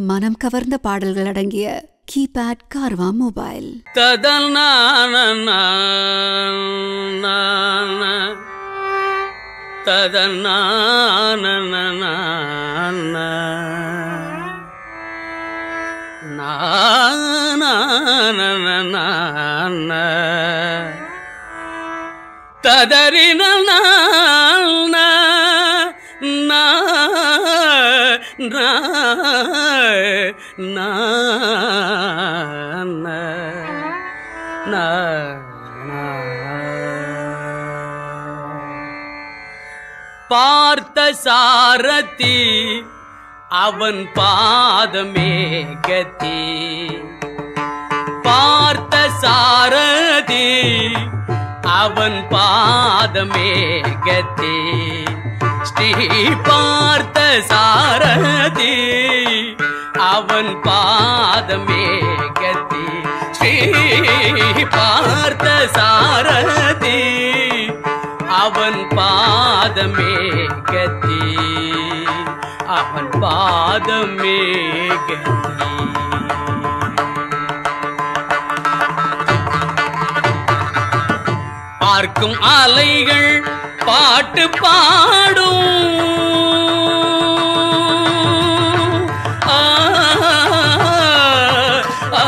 மனம் கவர்ந்த பாடல்கள் அடங்கிய கீபேட் கார்வா மொபைல் ததனான ததனான ததறின பார்த்த சாரதி அவன் பாதமே கதி பார்த்த சாரதி அவன் பாதமே கதி ஸ்ரீ பார்த்த சாரதி அவன் பாதமே கதி ஸ்ரீ பார்த்த சாரதி அவன் பாதமே கதி அவன் பாதமே கதி பார்க்கும் அலைகள் பாட்டு பாடும் ஆ, ஆ,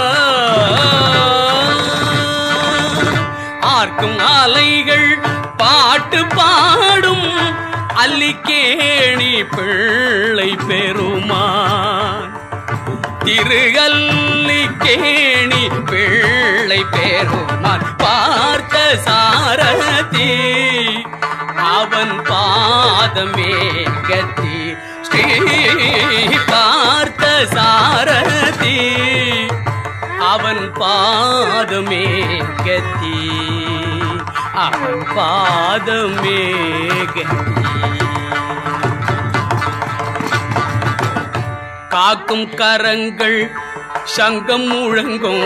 ஆர்க்கும் அலைகள் பாட்டு பாடும் அல்லிக்கேணி பிள்ளை பெருமான் திருகல்லிக்கேணி பிள்ளை பெருமான் பார்த்த சாரதி அவன் பாதமே கத்தி ஸ்ரீ பார்த்த சாரதி அவன் பாதமே கத்தி அவன் பாதமே கத்தி காக்கும் கரங்கள் சங்கம் முழங்கும்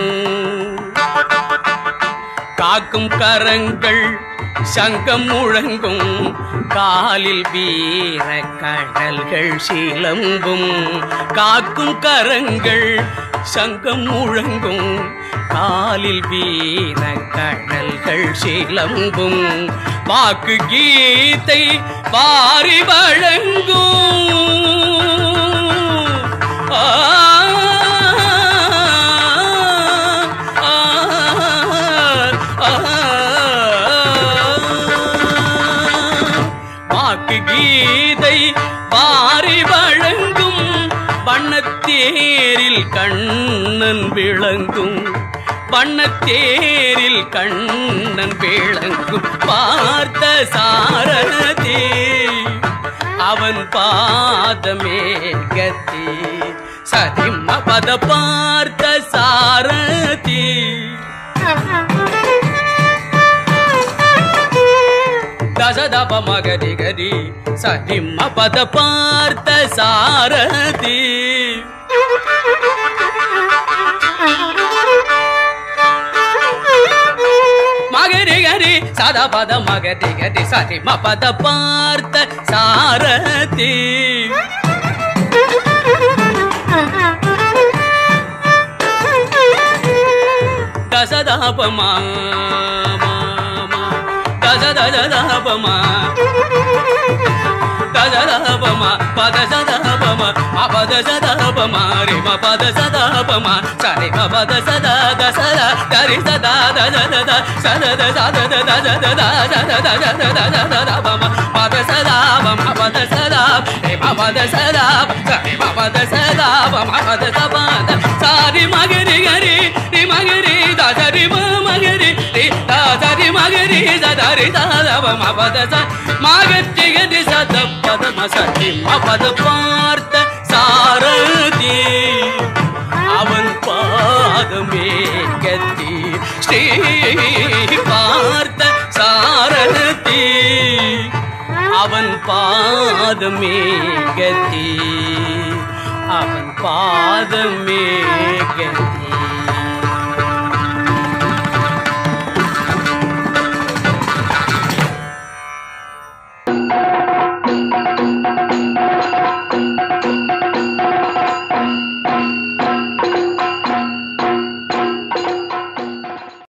காக்கும் கரங்கள் சங்கம் முழங்கும் காலில் வீர கடல்கள் சிலம்பும் காக்கும் கரங்கள் சங்கம் முழங்கும் காலில் வீர கடல்கள் சிலம்பும் வாக்கு கீதை பாரி வழங்கும் ஆ, ஆ, ஆ, வாக்கு கீதை பாரி வழங்கும் வண்ணத்தேரில் கண்ணன் விளங்கும் வண்ணத்தேரில் கண்ணன் விளங்கும் பார்த்த சாரதி அவன் பாதமே கத்தி சதிம்ம பத பார்த்த சாரதி தசதப மகரி கரி சதிம்ம பத பார்த்த சாரதி மகரி கரி சத பத மகரி கரி சதிம்ம பத பார்த்த சாரதி தசதாபமா தசதபமா தசதபமா பத சதபமா அபத சதபமா ரிம பத சதபமா சரி பத சத தசத கரி சதா தத தத சதத சதத தத தத சதத சதத சதபமா பத சதாபமா பத சதா ரிம பத சதா சரி பத சதாபமா பத சபத சாரி மகரி கரி ரி மகரி தசரி மகரி ரி தசரி மகரி சதரி சதப மபத ச மகரி கரி சத பத மசரி மபத பார்த்த சாரதி அவன் பாதமே கத்தி ஸ்ரீ பார்த்த சாரதி அவன் பாதமே கத்தி அவன் பாதமே கத்தி